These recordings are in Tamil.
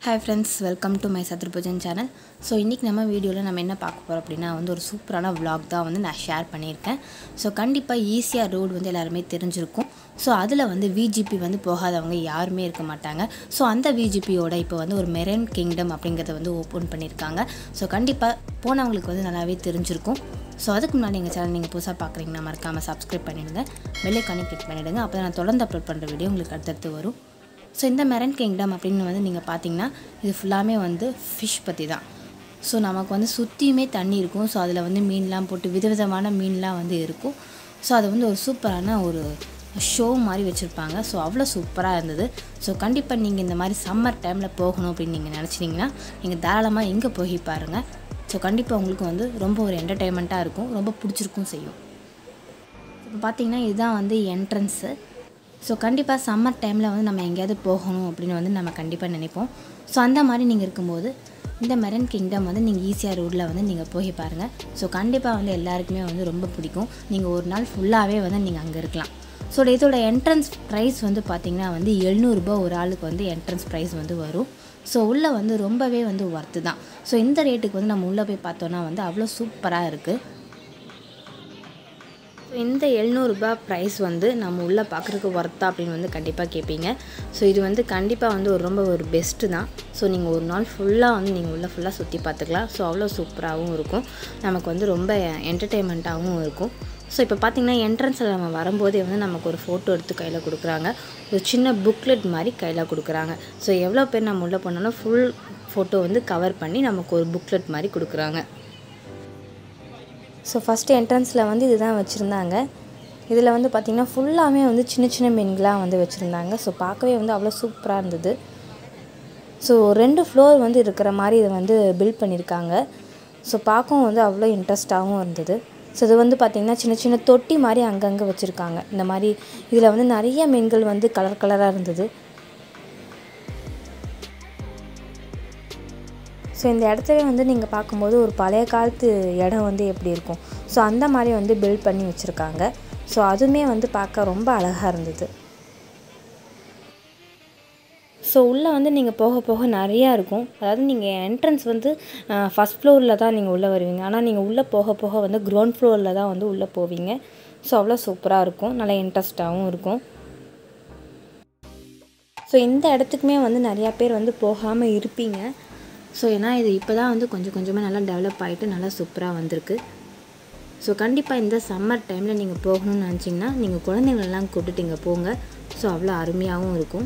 hi friends welcome to my Shatrupujan channel so இன்றைக்கி நம்ம வீடியோவில் நம்ம என்ன பார்க்க போகிறோம் அப்படின்னா வந்து ஒரு சூப்பரான vlog தான் வந்து நான் ஷேர் பண்ணியிருக்கேன் ஸோ கண்டிப்பாக ஈஸியாக ரோடு வந்து எல்லாருமே தெரிஞ்சிருக்கும் ஸோ அதில் வந்து விஜிபி வந்து போகாதவங்க யாருமே இருக்க மாட்டாங்க ஸோ அந்த விஜிபியோட இப்போ வந்து ஒரு மெரைன் கிங்டம் அப்படிங்கிறத வந்து ஓப்பன் பண்ணியிருக்காங்க ஸோ கண்டிப்பாக போனவங்களுக்கு வந்து நல்லாவே தெரிஞ்சிருக்கும் ஸோ அதுக்கு முன்னாடி எங்கள் சேனல் நீங்கள் புதுசாக பார்க்குறீங்கன்னா மறக்காமல் சப்ஸ்கிரைப் பண்ணிவிடுங்க பெல்லைக்கானி கிளிக் பண்ணிவிடுங்க அப்போ தான் நான் தொடர்ந்து அப்லோட் பண்ணுற வீடியோ உங்களுக்கு அடுத்தடுத்து வரும் ஸோ இந்த மெரன் கிங்டம் அப்படின்னு வந்து நீங்கள் பார்த்தீங்கன்னா இது ஃபுல்லாமே வந்து ஃபிஷ் பற்றி தான் ஸோ நமக்கு வந்து சுற்றியுமே தண்ணி இருக்கும் ஸோ அதில் வந்து மீன்லாம் போட்டு விதவிதமான மீன்லாம் வந்து இருக்கும் ஸோ அது வந்து ஒரு சூப்பரான ஒரு ஷோ மாதிரி வச்சுருப்பாங்க ஸோ அவ்வளோ சூப்பராக இருந்தது ஸோ கண்டிப்பாக நீங்கள் இந்த மாதிரி சம்மர் டைமில் போகணும் அப்படின்னு நீங்கள் நினச்சிட்டிங்கன்னா நீங்கள் தாராளமாக இங்கே போய் பாருங்கள் ஸோ கண்டிப்பாக உங்களுக்கு வந்து ரொம்ப ஒரு என்டர்டெயின்மெண்ட்டாக இருக்கும் ரொம்ப பிடிச்சிருக்கும் செய்யும் இப்போ பார்த்தீங்கன்னா இதுதான் வந்து என்ட்ரன்ஸு ஸோ கண்டிப்பாக சம்மர் டைமில் வந்து நம்ம எங்கேயாவது போகணும் அப்படின்னு வந்து நம்ம கண்டிப்பாக நினைப்போம் ஸோ அந்த மாதிரி நீங்கள் இருக்கும்போது இந்த மெரன் கிங்டம் வந்து நீங்கள் ஈஸியாக ரோட்டில் வந்து நீங்கள் போய் பாருங்கள் ஸோ கண்டிப்பாக வந்து எல்லாருக்குமே வந்து ரொம்ப பிடிக்கும் நீங்கள் ஒரு நாள் ஃபுல்லாகவே வந்து நீங்கள் அங்கே இருக்கலாம் ஸோ இதோட என்ட்ரன்ஸ் ப்ரைஸ் வந்து பார்த்திங்கன்னா வந்து எழுநூறுபா ஒரு ஆளுக்கு வந்து என்ட்ரன்ஸ் ப்ரைஸ் வந்து வரும் ஸோ உள்ளே வந்து ரொம்பவே வந்து ஒர்த்து தான் ஸோ இந்த ரேட்டுக்கு வந்து நம்ம உள்ளே போய் பார்த்தோன்னா வந்து அவ்வளோ சூப்பராக இருக்குது ஸோ இந்த எழுநூறுபா ப்ரைஸ் வந்து நம்ம உள்ளே பார்க்குறதுக்கு ஒர்த்தா அப்படின்னு வந்து கண்டிப்பாக கேட்பீங்க ஸோ இது வந்து கண்டிப்பாக வந்து ஒரு ரொம்ப ஒரு பெஸ்ட்டு தான் ஸோ நீங்கள் ஒரு நாள் ஃபுல்லாக வந்து நீங்கள் உள்ளே ஃபுல்லாக சுற்றி பார்த்துக்கலாம் ஸோ அவ்வளோ சூப்பராகவும் இருக்கும் நமக்கு வந்து ரொம்ப என்டர்டெயின்மெண்ட்டாகவும் இருக்கும் ஸோ இப்போ பார்த்தீங்கன்னா என்ட்ரன்ஸில் நம்ம வரும்போதே வந்து நமக்கு ஒரு ஃபோட்டோ எடுத்து கையில் கொடுக்குறாங்க ஒரு சின்ன புக்லெட் மாதிரி கையில் கொடுக்குறாங்க ஸோ எவ்வளோ பேர் நம்ம உள்ளே போனாலும் ஃபுல் ஃபோட்டோ வந்து கவர் பண்ணி நமக்கு ஒரு புக்லெட் மாதிரி கொடுக்குறாங்க ஸோ ஃபஸ்ட்டு என்ட்ரன்ஸில் வந்து இதுதான் வச்சுருந்தாங்க இதில் வந்து பார்த்திங்கன்னா ஃபுல்லாகவே வந்து சின்ன சின்ன மீன்களாக வந்து வச்சுருந்தாங்க ஸோ பார்க்கவே வந்து அவ்வளோ சூப்பராக இருந்தது ஸோ ரெண்டு ஃப்ளோர் வந்து இருக்கிற மாதிரி இதை வந்து பில்ட் பண்ணியிருக்காங்க ஸோ பார்க்கவும் வந்து அவ்வளோ இன்ட்ரெஸ்ட்டாகவும் இருந்தது ஸோ இது வந்து பார்த்திங்கன்னா சின்ன சின்ன தொட்டி மாதிரி அங்கங்கே வச்சுருக்காங்க இந்த மாதிரி இதில் வந்து நிறைய மீன்கள் வந்து கலர் கலராக இருந்தது ஸோ இந்த இடத்துல வந்து நீங்கள் பார்க்கும்போது ஒரு பழைய காலத்து இடம் வந்து எப்படி இருக்கும் ஸோ அந்த மாதிரி வந்து பில்ட் பண்ணி வச்சுருக்காங்க ஸோ அதுவுமே வந்து பார்க்க ரொம்ப அழகாக இருந்தது ஸோ உள்ளே வந்து நீங்கள் போக போக நிறையா இருக்கும் அதாவது நீங்கள் என்ட்ரன்ஸ் வந்து ஃபஸ்ட் ஃப்ளோரில் தான் நீங்கள் உள்ளே வருவீங்க ஆனால் நீங்கள் உள்ளே போக போக வந்து க்ரௌண்ட் ஃப்ளோரில் தான் வந்து உள்ளே போவீங்க ஸோ அவ்வளோ சூப்பராக இருக்கும் நல்லா இன்ட்ரெஸ்ட்டாகவும் இருக்கும் ஸோ இந்த இடத்துக்குமே வந்து நிறையா பேர் வந்து போகாமல் இருப்பீங்க ஸோ ஏன்னா இது இப்போ தான் வந்து கொஞ்சம் கொஞ்சமாக நல்லா டெவலப் ஆகிட்டு நல்லா சூப்பராக வந்திருக்கு ஸோ கண்டிப்பாக இந்த சம்மர் டைமில் நீங்கள் போகணும்னு நினச்சிங்கன்னா நீங்கள் குழந்தைங்களெல்லாம் கூப்பிட்டுட்டு இங்கே போங்க ஸோ அவ்வளோ அருமையாகவும் இருக்கும்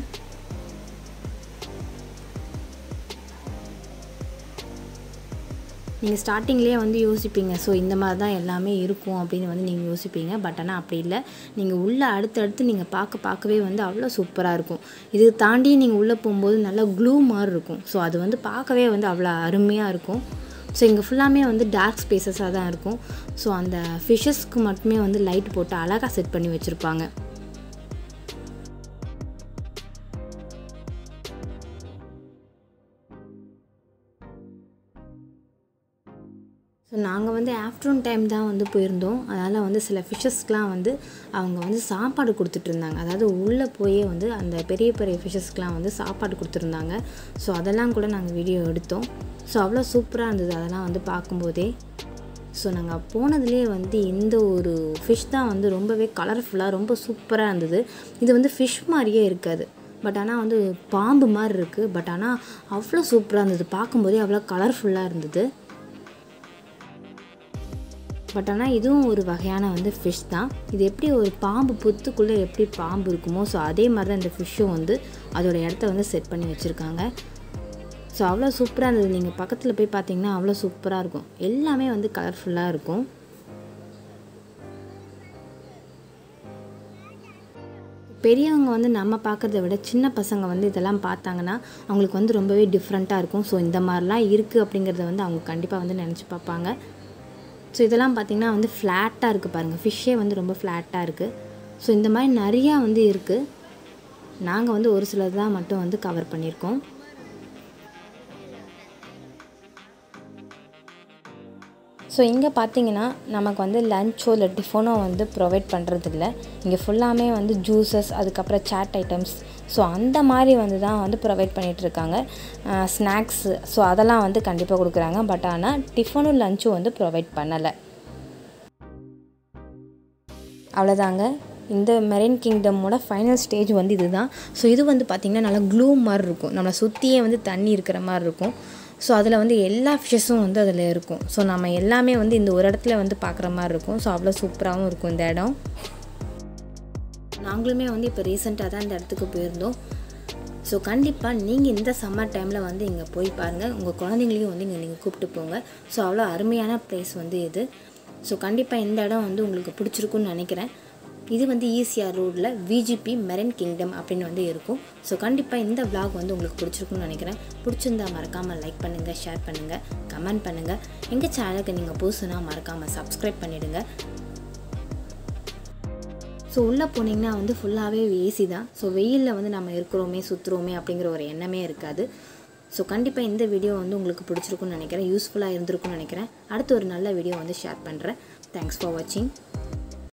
நீங்கள் ஸ்டார்டிங்லேயே வந்து யோசிப்பீங்க ஸோ இந்த மாதிரி தான் எல்லாமே இருக்கும் அப்படின்னு வந்து நீங்கள் யோசிப்பீங்க பட் ஆனால் அப்படி இல்லை நீங்கள் உள்ளே அடுத்தடுத்து நீங்கள் பார்க்க பார்க்கவே வந்து அவ்வளோ சூப்பராக இருக்கும் இது தாண்டி நீங்கள் உள்ளே போகும்போது நல்லா க்ளூ மாதிரி இருக்கும் ஸோ அது வந்து பார்க்கவே வந்து அவ்வளோ அருமையாக இருக்கும் ஸோ இங்கே ஃபுல்லாமே வந்து டார்க் ஸ்பேசஸாக தான் இருக்கும் ஸோ அந்த ஃபிஷ்ஷஸ்க்கு மட்டுமே வந்து லைட் போட்டு அழகாக செட் பண்ணி வச்சுருப்பாங்க ஸோ நாங்கள் வந்து ஆஃப்டர்நூன் டைம் தான் வந்து போயிருந்தோம் அதனால் வந்து சில ஃபிஷ்ஷஸ்க்கெலாம் வந்து அவங்க வந்து சாப்பாடு கொடுத்துட்டு இருந்தாங்க அதாவது உள்ளே போயே வந்து அந்த பெரிய பெரிய ஃபிஷ்ஷஸ்க்கெலாம் வந்து சாப்பாடு கொடுத்துருந்தாங்க ஸோ அதெல்லாம் கூட நாங்கள் வீடியோ எடுத்தோம் ஸோ அவ்வளோ சூப்பராக இருந்தது அதெல்லாம் வந்து பார்க்கும்போதே ஸோ நாங்கள் போனதுலேயே வந்து இந்த ஒரு ஃபிஷ் தான் வந்து ரொம்பவே கலர்ஃபுல்லாக ரொம்ப சூப்பராக இருந்தது இது வந்து ஃபிஷ் மாதிரியே இருக்காது பட் ஆனால் வந்து பாம்பு மாதிரி இருக்குது பட் ஆனால் அவ்வளோ சூப்பராக இருந்தது பார்க்கும்போதே அவ்வளோ கலர்ஃபுல்லாக இருந்தது பட் ஆனால் இதுவும் ஒரு வகையான வந்து ஃபிஷ் தான் இது எப்படி ஒரு பாம்பு புத்துக்குள்ளே எப்படி பாம்பு இருக்குமோ ஸோ அதே மாதிரி தான் இந்த ஃபிஷ்ஷும் வந்து அதோட இடத்த வந்து செட் பண்ணி வச்சுருக்காங்க ஸோ அவ்வளோ சூப்பராக இருந்தது நீங்கள் பக்கத்தில் போய் பார்த்தீங்கன்னா அவ்வளோ சூப்பராக இருக்கும் எல்லாமே வந்து கலர்ஃபுல்லாக இருக்கும் பெரியவங்க வந்து நம்ம பார்க்குறத விட சின்ன பசங்க வந்து இதெல்லாம் பார்த்தாங்கன்னா அவங்களுக்கு வந்து ரொம்பவே டிஃப்ரெண்ட்டாக இருக்கும் ஸோ இந்த மாதிரிலாம் இருக்குது அப்படிங்கிறத வந்து அவங்க கண்டிப்பாக வந்து நினச்சி பார்ப்பாங்க ஸோ இதெல்லாம் பார்த்திங்கன்னா வந்து ஃப்ளாட்டாக இருக்குது பாருங்கள் ஃபிஷ்ஷே வந்து ரொம்ப ஃப்ளாட்டாக இருக்குது ஸோ இந்த மாதிரி நிறையா வந்து இருக்குது நாங்கள் வந்து ஒரு சிலது தான் மட்டும் வந்து கவர் பண்ணியிருக்கோம் ஸோ இங்கே பார்த்தீங்கன்னா நமக்கு வந்து லஞ்சோ இல்லை டிஃபனோ வந்து ப்ரொவைட் பண்ணுறதில்ல இங்கே ஃபுல்லாமே வந்து ஜூஸஸ் அதுக்கப்புறம் சாட் ஐட்டம்ஸ் ஸோ அந்த மாதிரி வந்து தான் வந்து ப்ரொவைட் பண்ணிகிட்ருக்காங்க ஸ்நாக்ஸு ஸோ அதெல்லாம் வந்து கண்டிப்பாக கொடுக்குறாங்க பட் ஆனால் டிஃபனும் லஞ்சும் வந்து ப்ரொவைட் பண்ணலை அவ்வளோதாங்க இந்த மெரைன் கிங்டமோட ஃபைனல் ஸ்டேஜ் வந்து இதுதான் ஸோ இது வந்து பார்த்திங்கன்னா நல்லா க்ளூ மாதிரி இருக்கும் நம்மளை சுற்றியே வந்து தண்ணி இருக்கிற மாதிரி இருக்கும் ஸோ அதில் வந்து எல்லா ஃபிஷ்ஷஸும் வந்து அதில் இருக்கும் ஸோ நம்ம எல்லாமே வந்து இந்த ஒரு இடத்துல வந்து பார்க்குற மாதிரி இருக்கும் ஸோ அவ்வளோ சூப்பராகவும் இருக்கும் இந்த இடம் நாங்களுமே வந்து இப்போ ரீசெண்டாக தான் இந்த இடத்துக்கு போயிருந்தோம் ஸோ கண்டிப்பாக நீங்கள் இந்த சம்மர் டைமில் வந்து இங்கே போய் பாருங்கள் உங்கள் குழந்தைங்களையும் வந்து இங்கே நீங்கள் கூப்பிட்டு போங்க ஸோ அவ்வளோ அருமையான ப்ளேஸ் வந்து இது ஸோ கண்டிப்பாக இந்த இடம் வந்து உங்களுக்கு பிடிச்சிருக்குன்னு நினைக்கிறேன் இது வந்து ஈசிஆர் ரோடில் விஜிபி மெரன் கிங்டம் அப்படின்னு வந்து இருக்கும் ஸோ கண்டிப்பாக இந்த vlog வந்து உங்களுக்கு பிடிச்சிருக்குன்னு நினைக்கிறேன் பிடிச்சிருந்தா மறக்காமல் லைக் பண்ணுங்கள் ஷேர் பண்ணுங்கள் கமெண்ட் பண்ணுங்கள் எங்கள் சேனலுக்கு நீங்கள் புதுசுனா மறக்காமல் சப்ஸ்கிரைப் பண்ணிவிடுங்க ஸோ உள்ளே போனீங்கன்னா வந்து ஃபுல்லாகவே ஏசி தான் ஸோ வெயிலில் வந்து நம்ம இருக்கிறோமே சுற்றுறோமே அப்படிங்கிற ஒரு எண்ணமே இருக்காது ஸோ கண்டிப்பாக இந்த வீடியோ வந்து உங்களுக்கு பிடிச்சிருக்குன்னு நினைக்கிறேன் யூஸ்ஃபுல்லாக இருந்திருக்கும்னு நினைக்கிறேன் அடுத்து ஒரு நல்ல வீடியோ வந்து ஷேர் பண்ணுறேன் தேங்க்ஸ் ஃபார் வாட்சிங்